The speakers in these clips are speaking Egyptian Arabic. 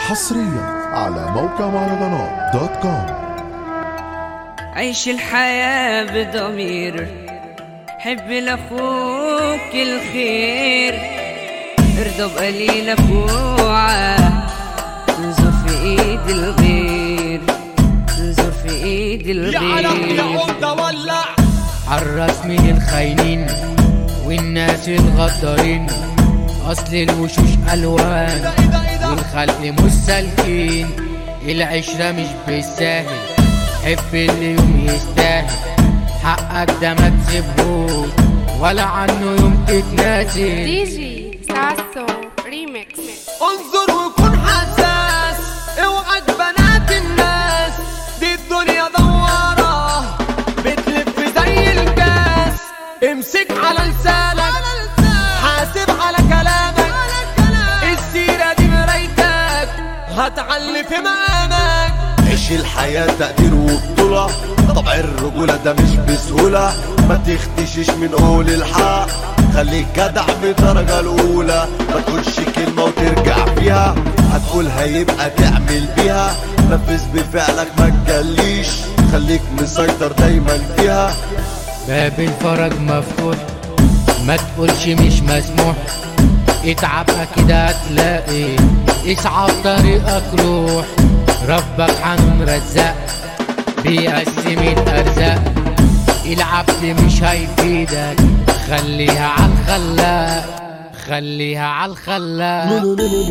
حصريا على موقع مهرجانات دوت كوم عيش الحياة بضمير حب لأخوك الخير ارضى بقليلك واوعى انظر في ايد الغير انظر في ايد يا علم يا الغير عمدة ولع حرص من الخاينين والناس الغدارين اصل الوشوش الوان ايه ده ايه ده والخلق مش سالكين العشرة مش بالساهل حب اللي يوم يستاهل حقك ده ما تسيبهوش ولا عنه يوم تتنازل دي جي ساسو ريميكس انظر وكن حساس اوعد بنات الناس دي الدنيا دوارة بتلف زي الكاس امسك على لسانك حاسب على كلامك السيرة دي مرايتك هتعلي في مقامك عيش الحياة تقدير وبطولة طبع الرجولة ده مش بسهولة ما تختشش من قول الحق خليك جدع بالدرجة الأولى ما تقولش كلمة وترجع فيها هتقولها يبقى تعمل بيها نفذ بفعلك ما تجليش خليك مسيطر دايما فيها باب الفرج مفتوح ما تقولش مش مسموح اتعب كده هتلاقي اسعى طريقك روح ربك حنون رزاق بيقسم الارزاق العبد مش هيفيدك خليها على الخلاق خليها على الخلاق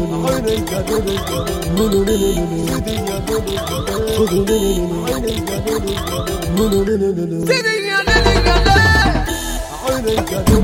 سيدي يا ليلي يا ليلي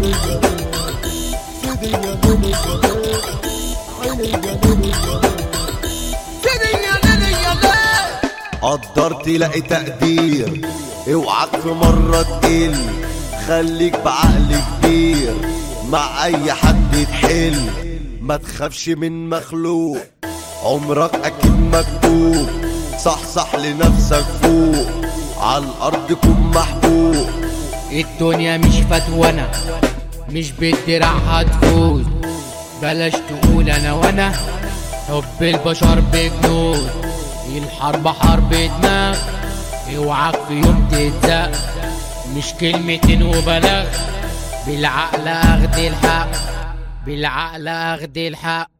سيدي يا ليلي يا ليلي قدر تلاقي تقدير اوعك في مرة تقل خليك بعقل كبير مع اي حد تحل ما تخافش من مخلوق عمرك اكيد مكتوب صح صح لنفسك فوق على الارض كن محبوب الدنيا مش فتوانة مش بالدراع هتفوز بلاش تقول انا وانا حب البشر بجنود الحرب حرب دماغ اوعك في يوم تتزق مش كلمتين وبلاغ بالعقل اخد الحق بالعقل اخد الحق